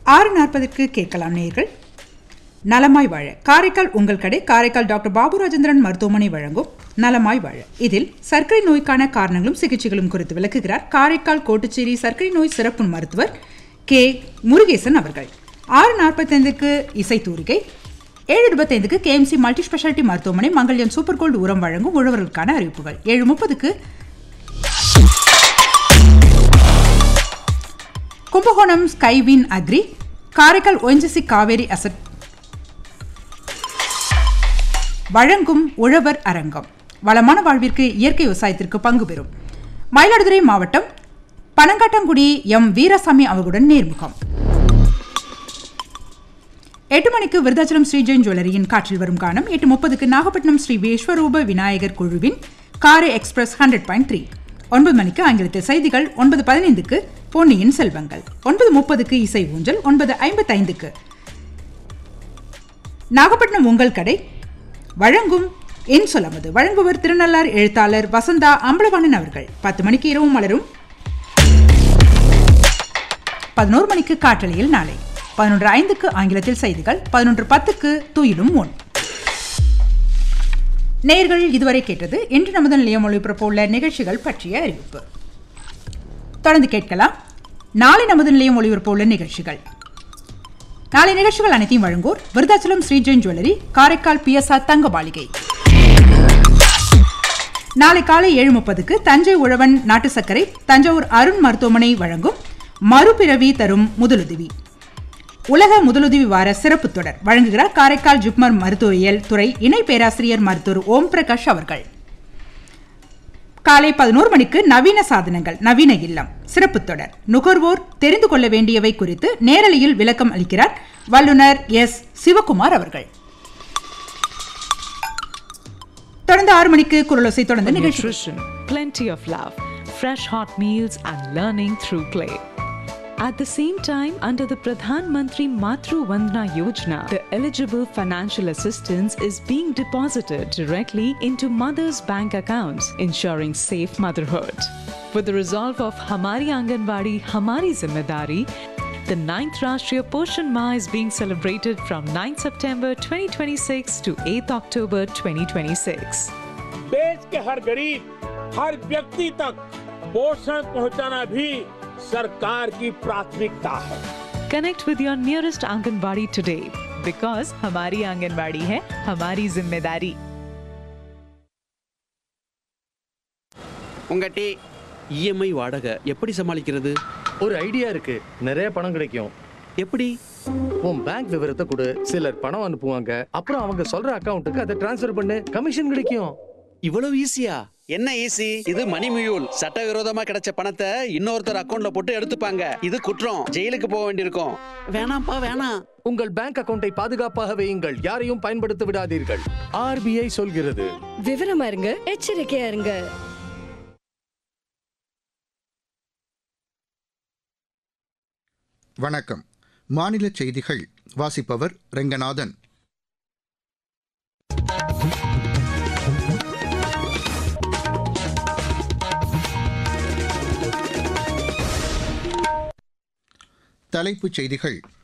ஆறு நாற்பதுக்கு கேட்கலாம் நேர்கள் நலமாய் வாழ காரைக்கால் உங்கள் கடை காரைக்கால் டாக்டர் பாபு ராஜேந்திரன் மருத்துவமனை வழங்கும் நலமாய் வாழ இதில் சர்க்கரை நோய்க்கான காரணங்களும் சிகிச்சைகளும் குறித்து விளக்குகிறார் காரைக்கால் கோட்டுச்சேரி சர்க்கரை நோய் சிறப்பு மருத்துவர் கே முருகேசன் அவர்கள் ஆறு நாற்பத்தைந்துக்கு இசை தூரிகை ஏழு இருபத்தைந்துக்கு கேஎம்சி மல்டி ஸ்பெஷாலிட்டி மருத்துவமனை மங்கல்யம் சூப்பர் கோல்டு உரம் வழங்கும் உழவர்களுக்கான அறிவிப்புகள் ஏழு முப்பதுக்கு Kumbakonam skywin agri Karaikal ONGC Cauvery asset வழங்கும் உழவர் அரங்கம் வளமான வாழ்விற்கு இயற்கை விவசாயத்திற்கு பங்கு பெறும் மயிலாடுதுறை மாவட்டம் பனங்காட்டங்குடி எம் வீரசாமி அவர்களுடன் நேர்முகம் எட்டு மணிக்கு விருதாச்சலம் ஸ்ரீ ஜெயின் ஜுவல்லரியின் காற்றில் வரும் கானம் எட்டு முப்பதுக்கு நாகப்பட்டினம் ஸ்ரீ விஸ்வரூப விநாயகர் குழுவின் காரை எக்ஸ்பிரஸ் ஹண்ட்ரட் பாயிண்ட் த்ரீ ஒன்பது மணிக்கு ஆங்கிலத்தில் செய்திகள் ஒன்பது பதினைந்துக்கு பொன்னியின் செல்வங்கள் ஒன்பது முப்பதுக்கு இசை ஊஞ்சல் ஒன்பது ஐம்பத்தைந்துக்கு நாகப்பட்டினம் உங்கள் கடை வழங்கும் என் சொல்லமது வழங்குவர் திருநள்ளார் எழுத்தாளர் வசந்தா அம்பலவாணன் அவர்கள் பத்து மணிக்கு இரவு மலரும் பதினோரு மணிக்கு காற்றலையில் நாளை பதினொன்று ஐந்துக்கு ஆங்கிலத்தில் செய்திகள் பதினொன்று பத்துக்கு துயிலும் முன் நேர்கள் இதுவரை கேட்டது இன்று நமது நிலையம் ஒளிபரப்ப உள்ள நிகழ்ச்சிகள் பற்றிய அறிவிப்பு தொடர்ந்து கேட்கலாம் நாளை நமது நிலையம் ஒளிபரப்ப உள்ள நிகழ்ச்சிகள் நாளை நிகழ்ச்சிகள் அனைத்தையும் வழங்குவோர் விருதாச்சலம் ஸ்ரீ ஜெயின் ஜுவல்லரி காரைக்கால் பிஎஸ்ஆர் தங்க மாளிகை நாளை காலை ஏழு முப்பதுக்கு தஞ்சை உழவன் நாட்டு சர்க்கரை தஞ்சாவூர் அருண் மருத்துவமனை வழங்கும் மறுபிறவி தரும் முதலுதவி உலக முதலுதவி வார சிறப்பு தொடர் வழங்குகிறார் காரைக்கால் ஜிப்மர் மருத்துவவியல் துறை இணை பேராசிரியர் மருத்துவர் ஓம் பிரகாஷ் அவர்கள் காலை பதினோரு மணிக்கு நவீன சாதனங்கள் நவீன இல்லம் சிறப்பு தொடர் நுகர்வோர் தெரிந்து கொள்ள வேண்டியவை குறித்து நேரலையில் விளக்கம் அளிக்கிறார் வல்லுநர் எஸ் சிவகுமார் அவர்கள் தொடர்ந்து ஆறு மணிக்கு குரலோசை தொடர்ந்து நிகழ்ச்சி nutrition, plenty of love, fresh hot meals, and learning through play. At the same time, under the Pradhan Mantri Matru Vandana Yojana, the eligible financial assistance is being deposited directly into mothers' bank accounts, ensuring safe motherhood. With the resolve of Hamari Anganwadi Hamari Zimmedari, the 9th Rashtriya Poshan Ma is being celebrated from 9th September 2026 to 8th October 2026. देश के हर गरीब हर व्यक्ति तक पोषण पहुंचाना भी सरकार की प्राथमिकता है Connect with your nearest Anganwadi today because हमारी आंगनबाड़ी है हमारी जिम्मेदारी உங்க டீ இஎம்ஐ வாடகை எப்படி சமாளிக்கிறது ஒரு ஐடியா இருக்கு நிறைய பணம் கிடைக்கும் எப்படி உன் பேங்க் விவரத்தை கொடு சிலர் பணம் அனுப்புவாங்க அப்புறம் அவங்க சொல்ற அக்கவுண்ட்டுக்கு அதை டிரான்ஸ்ஃபர் பண்ணு கமிஷன் கிடைக்கும் இவ்வளவு ஈஸியா என்ன ஈஸி இது மணி மியூல் சட்டவிரோதமா கிடைச்ச பணத்தை இன்னொருத்தர் அக்கவுண்ட்ல போட்டு எடுத்துப்பாங்க இது குற்றம் ஜெயிலுக்கு போக வேண்டியிருக்கும் வேணாம்ப்பா வேணாம் உங்கள் பேங்க் அக்கவுண்டை பாதுகாப்பாக வையுங்கள் யாரையும் பயன்படுத்த விடாதீர்கள் ஆர்பிஐ சொல்கிறது விவரமா இருங்க எச்சரிக்கையா இருங்க வணக்கம் மாநில செய்திகள் வாசிப்பவர் ரெங்கநாதன் தலைப்புச் செய்திகள்